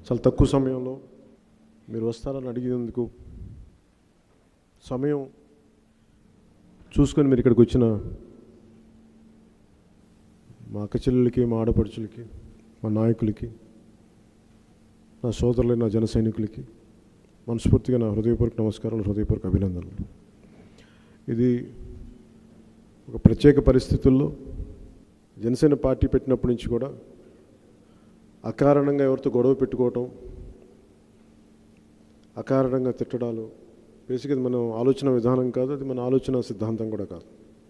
చాలా తక్కువ సమయంలో మీరు వస్తారని అడిగినందుకు సమయం చూసుకొని మీరు ఇక్కడికి వచ్చిన మా అక్క చెల్లెలకి మా ఆడపడుచులకి మా నాయకులకి నా సోదరులైన నా జన సైనికులకి మనస్ఫూర్తిగా నా హృదయపూర్వక నమస్కారాలు హృదయపూర్వక అభినందనలు ఇది ఒక ప్రత్యేక పరిస్థితుల్లో జనసేన పార్టీ పెట్టినప్పటి నుంచి కూడా అకారణంగా ఎవరితో గొడవ పెట్టుకోవటం అకారణంగా తిట్టడాలు బేసిక్ అది మనం ఆలోచన విధానం కాదు అది మన ఆలోచన సిద్ధాంతం కూడా కాదు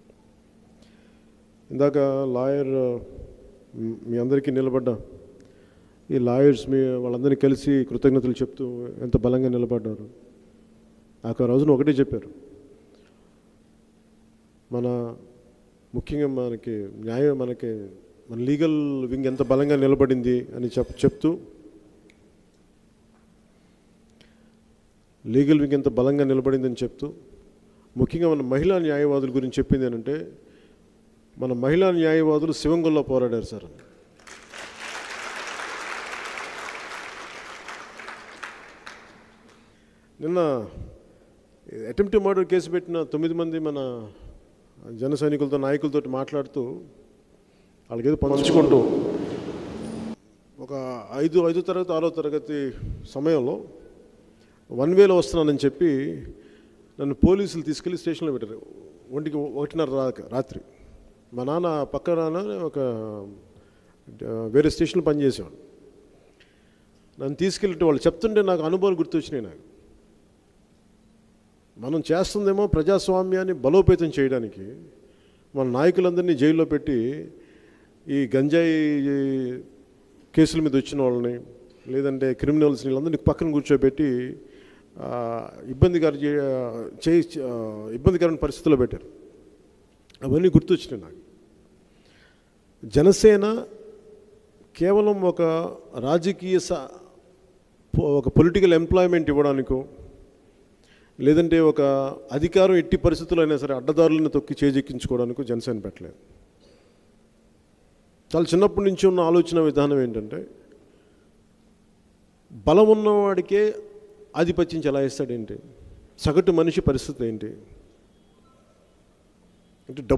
ఇందాక లాయర్ మ్, మీ అందరికీ నిలబడ్డ ఈ లాయర్స్ మీ వాళ్ళందరినీ కలిసి కృతజ్ఞతలు చెప్తూ ఎంత బలంగా నిలబడ్డారు ఆ రోజున ఒకటే చెప్పారు మన ముఖ్యంగా మనకి న్యాయం మనకి మన లీగల్ వింగ్ ఎంత బలంగా నిలబడింది అని చెప్ చెప్తూ లీగల్ వింగ్ ఎంత బలంగా నిలబడిందని చెప్తూ ముఖ్యంగా మన మహిళా న్యాయవాదుల గురించి చెప్పింది ఏంటంటే మన మహిళా న్యాయవాదులు శివంగుల్లో పోరాడారు సార్ నిన్న అటెంప్ట్ మర్డర్ కేసు పెట్టిన తొమ్మిది మంది మన జన సైనికులతో నాయకులతో మాట్లాడుతూ వాళ్ళకి ఏదో పంచుకుంటూ ఒక ఐదు ఐదో తరగతి ఆరో తరగతి సమయంలో వన్ వేలో వస్తున్నానని చెప్పి నన్ను పోలీసులు తీసుకెళ్ళి స్టేషన్లో పెట్టారు ఒంటికి ఒకటిన్నర రా- రాత్రి మా నాన్న పక్క నాన్న ఒక ఆ, వేరే స్టేషన్లో పనిచేసేవాడు నన్ను తీసుకెళ్ళి వాళ్ళు చెప్తుంటే నాకు అనుభవాలు గుర్తొచ్చినాయి నాకు మనం చేస్తుందేమో ప్రజాస్వామ్యాన్ని బలోపేతం చేయడానికి మన నాయకులందరినీ జైల్లో పెట్టి ఈ గంజాయి కేసుల మీద వచ్చిన వాళ్ళని లేదంటే క్రిమినల్స్ వీళ్ళందరినీ పక్కన కూర్చోబెట్టి ఆ, ఇబ్బందికర చే- చేయి ఆ, ఇబ్బందికరమైన పరిస్థితుల్లో పెట్టారు అవన్నీ గుర్తొచ్చినాయి నాకు జనసేన కేవలం ఒక రాజకీయ స పొ- ఒక పొలిటికల్ ఎంప్లాయ్మెంట్ ఇవ్వడానికో లేదంటే ఒక అధికారం ఎట్టి పరిస్థితుల్లో అయినా సరే అడ్డదారులను తొక్కి చేజెక్కించుకోవడానికి జనసేన పెట్టలేదు చాలా చిన్నప్పటి నుంచి ఉన్న ఆలోచన విధానం ఏంటంటే బలం ఉన్నవాడికే ఆధిపత్యం చెలాయిస్తాడేంటి సగటు మనిషి పరిస్థితి ఏంటి అంటే డబ్బు